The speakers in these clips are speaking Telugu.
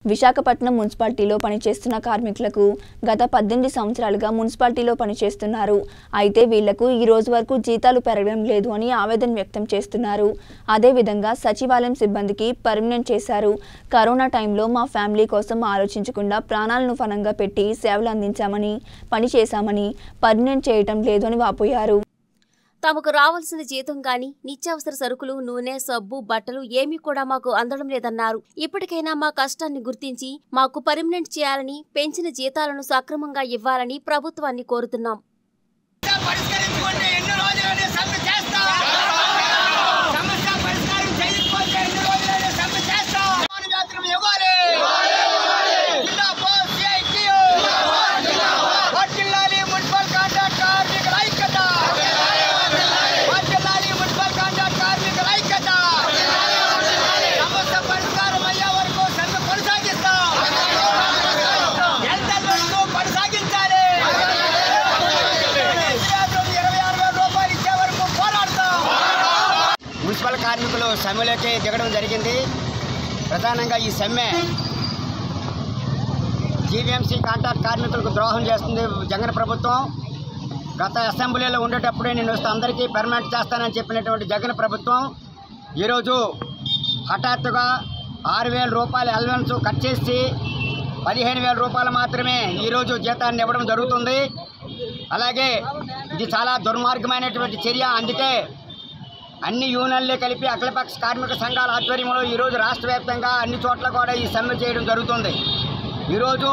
విశాఖపట్నం మున్సిపాలిటీలో పనిచేస్తున్న కార్మికులకు గత పద్దెనిమిది సంవత్సరాలుగా మున్సిపాలిటీలో పనిచేస్తున్నారు అయితే వీళ్లకు ఈ రోజు వరకు జీతాలు పెరగడం లేదు అని ఆవేదన వ్యక్తం చేస్తున్నారు అదేవిధంగా సచివాలయం సిబ్బందికి పర్మనెంట్ చేశారు కరోనా టైంలో మా ఫ్యామిలీ కోసం ఆలోచించకుండా ప్రాణాలను ఫలంగా పెట్టి సేవలు అందించామని పని చేశామని పర్మనెంట్ చేయటం లేదు అని వాపోయారు తమకు రావాల్సిన జీతం గాని నిత్యావసర సరుకులు నూనె సబ్బు బట్టలు ఏమీ కూడా మాకు అందడం లేదన్నారు ఇప్పటికైనా మా కష్టాన్ని గుర్తించి మాకు పర్మనెంట్ చేయాలని పెంచిన జీతాలను సక్రమంగా ఇవ్వాలని ప్రభుత్వాన్ని కోరుతున్నాం పరిష్కరించుకుంటే ఎన్ని రోజులైనా సమ్మె చేస్తాం సమస్య పరిష్కారం చేయకపోతే ఎన్ని రోజులైనా సమ్మె చేస్తాం సమాన వేతనం ఇవ్వాలి జిందాబాద్ సిఐటియు. వర్ధిల్లాలి మున్సిపల్ కాంట్రాక్ట్ కార్మికుల ఐక్యత వర్ధిల్లాలి మున్సిపల్ కాంట్రాక్ట్ కార్మికుల ఐక్యత సమస్య పరిష్కారం అయ్యే వరకు సమ్మె కొనసాగిస్తాం ఎంత వరకు కొనసాగించాలి ఇరవై ఆరు వేల రూపాయలు ఇచ్చే వరకు పోరాడతాం మున్సిపల్ కార్మికులు సమ్మెలోకి దిగడం జరిగింది ప్రధానంగా ఈ సమ్మె జీవీఎంసీ కాంట్రాక్ట్ కార్మికులకు ద్రోహం చేస్తుంది జగన్ ప్రభుత్వం గత అసెంబ్లీలో ఉండేటప్పుడే నేను వస్తే అందరికీ పర్మనెంట్ చేస్తానని చెప్పినటువంటి జగన్ ప్రభుత్వం ఈరోజు హఠాత్తుగా ఆరు వేల రూపాయల అలవెన్స్ కట్ చేసి పదిహేను వేల రూపాయలు మాత్రమే ఈరోజు జీతాన్ని ఇవ్వడం జరుగుతుంది అలాగే ఇది చాలా దుర్మార్గమైనటువంటి చర్య అందుకే అన్ని యూనియన్లే కలిపి అఖిలపక్ష కార్మిక సంఘాల ఆధ్వర్యంలో ఈరోజు రాష్ట్ర వ్యాప్తంగా అన్ని చోట్ల కూడా ఈ సమ్మె చేయడం జరుగుతుంది ఈరోజు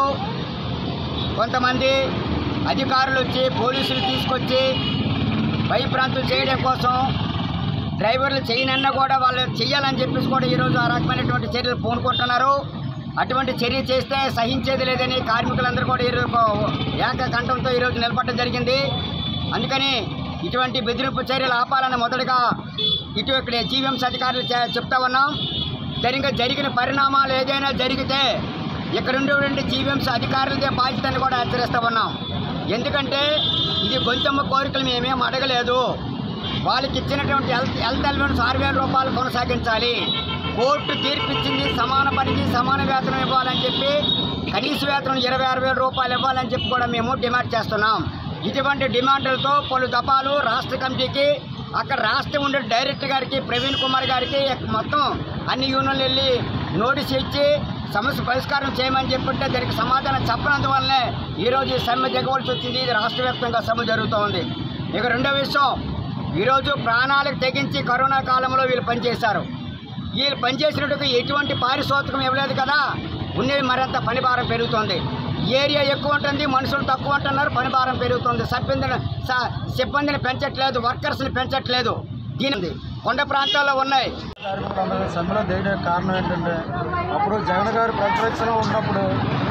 కొంతమంది అధికారులు వచ్చి పోలీసులు తీసుకొచ్చి భయప్రాంతులు చేయడం కోసం డ్రైవర్లు చేయనన్నా కూడా వాళ్ళు చెయ్యాలని చెప్పేసి కూడా ఈరోజు ఆ రకమైనటువంటి చర్యలు పూనుకుంటున్నారు అటువంటి చర్య చేస్తే సహించేది లేదని కార్మికులందరూ కూడా ఈరోజు ఏకకంఠంతో ఈరోజు నిలబడడం జరిగింది అందుకని ఇటువంటి బెదిరింపు చర్యలు ఆపాలని మొదటగా ఇటు ఇక్కడ జీవీఎంసీ అధికారులు చె- చెప్తా ఉన్నాం జరిగిన జరిగిన పరిణామాలు ఏదైనా జరిగితే ఇక్కడ ఉండేటువంటి జీవీఎంసీ అధికారులదే బాధ్యతని కూడా హెచ్చరిస్తూ ఉన్నాం ఎందుకంటే ఇది గొంతమ్మ కోరికలు మేమేం అడగలేదు వాళ్ళకి ఇచ్చినటువంటి హెల్త్ హెల్త్ అలవెన్స్ ఆరు వేల రూపాయలు కొనసాగించాలి కోర్టు తీర్పిచ్చింది సమాన పనికి సమాన వేతనం ఇవ్వాలని చెప్పి కనీస వేతనం ఇరవై ఆరు వేల రూపాయలు ఇవ్వాలని చెప్పి కూడా మేము డిమాండ్ చేస్తున్నాం ఇటువంటి డిమాండ్లతో పలు దఫాలు రాష్ట్ర కమిటీకి అక్కడ రాష్ట్రం ఉండే డైరెక్టర్ గారికి ప్రవీణ్ కుమార్ గారికి మొత్తం అన్ని యూనియన్లు వెళ్ళి నోటీస్ ఇచ్చి సమస్య పరిష్కారం చేయమని చెప్పుంటే దానికి సమాధానం చెప్పనందువల్లనే ఈరోజు ఈ సమ్మె దిగవలసి వచ్చింది ఇది రాష్ట్ర వ్యాప్తంగా సమ్మె జరుగుతోంది ఇక రెండో విషయం ఈరోజు ప్రాణాలకు తెగించి కరోనా కాలంలో వీళ్ళు పనిచేశారు వీళ్ళు పనిచేసినట్టుగా ఎటువంటి పారితోషికం ఇవ్వలేదు కదా ఉండేది మరింత పని భారం పెరుగుతుంది ఏరియా ఎక్కువ ఉంటుంది మనుషులు తక్కువ ఉంటున్నారు పని భారం పెరుగుతుంది సిబ్బందిని స- సిబ్బందిని పెంచట్లేదు వర్కర్స్ని పెంచట్లేదు దీని కొండ ప్రాంతాల్లో ఉన్నాయి కార్మికులందరూ సమ్మెలో దిగడానికి కారణం ఏంటంటే అప్పుడు జగన్ గారు ప్రతిపక్షంలో ఉన్నప్పుడు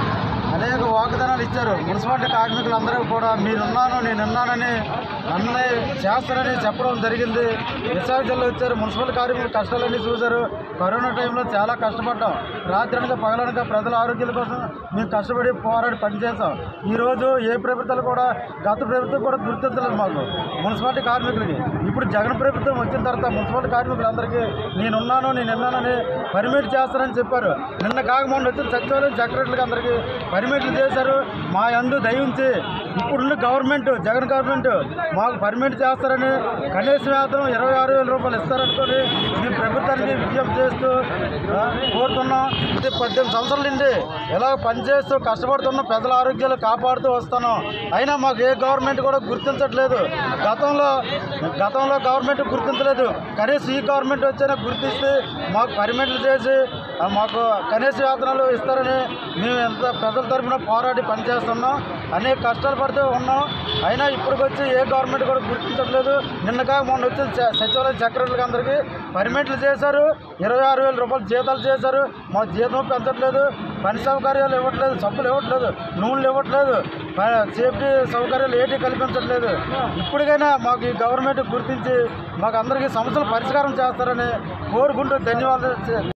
అనేక వాగ్దానాలు ఇచ్చారు మున్సిపాలిటీ కార్మికులందరూ కూడా మీరున్నాను నేను ఉన్నానని అన్నీ చేస్తారని చెప్పడం జరిగింది విశాఖ జిల్లా వచ్చారు మున్సిపల్ కార్మికులు కష్టాలన్నీ చూశారు కరోనా టైంలో చాలా కష్టపడ్డాం రాత్రనక పగలనక ప్రజల ఆరోగ్యాల కోసం మేము కష్టపడి పోరాడి పనిచేసాం ఈరోజు ఏ ప్రభుత్వాలు కూడా గత ప్రభుత్వం కూడా గుర్తించలేదు మాకు మున్సిపాలిటీ కార్మికులకి ఇప్పుడు జగన్ ప్రభుత్వం వచ్చిన తర్వాత మున్సిపాలిటీ కార్మికులందరికీ నేనున్నాను నేను ఉన్నానని పర్మిట్ చేస్తానని చెప్పారు నిన్న కాకముందు వచ్చిన సచివాలయం సెక్రటరీకి అందరికీ పర్మిట్లు చేశారు మా అందు దయించి ఇప్పుడున్న గవర్నమెంట్ జగన్ గవర్నమెంట్ మాకు పర్మిట్ చేస్తారని కనీస వేతనం ఇరవై ఆరు వేల రూపాయలు ఇస్తారనుకొని మేము ప్రభుత్వానికి విజ్ఞప్తి చేస్తూ ఆ, కోరుతున్నాం ఇది పద్దెనిమిది సంవత్సరాల నుండి ఇలా పనిచేస్తూ కష్టపడుతున్న ప్రజల ఆరోగ్యాలు కాపాడుతూ వస్తాను అయినా మాకు ఏ గవర్నమెంట్ కూడా గుర్తించట్లేదు గతంలో గతంలో గవర్నమెంట్ గుర్తించలేదు కనీసం ఈ గవర్నమెంట్ వచ్చినా గుర్తిస్తే మాకు పర్మిట్లు చేసి ఆ, మాకు కనీస వేతనాలు ఇస్తారని మేము ఎంత ప్రజల తరఫున పోరాడి పనిచేస్తున్నాం అనేక కష్టాలు పడుతూ ఉన్నాం అయినా ఇప్పటికొచ్చి ఏ గవర్నమెంట్ కూడా గుర్తించట్లేదు నిన్నగా మొన్న వచ్చిన స- సచివాలయ సెక్రటరీలకు అందరికీ పర్మిట్లు చేశారు ఇరవై ఆరు వేల రూపాయలు జీతాలు చేశారు మా జీతం పెంచట్లేదు పని సౌకర్యాలు ఇవ్వట్లేదు సబ్బులు ఇవ్వట్లేదు నూనెలు ఇవ్వట్లేదు ప- సేఫ్టీ సౌకర్యాలు ఏటి కల్పించట్లేదు ఇప్పటికైనా మాకు ఈ గవర్నమెంట్ గుర్తించి మాకు అందరికీ సమస్యలు పరిష్కారం చేస్తారని కోరుకుంటూ ధన్యవాదాలు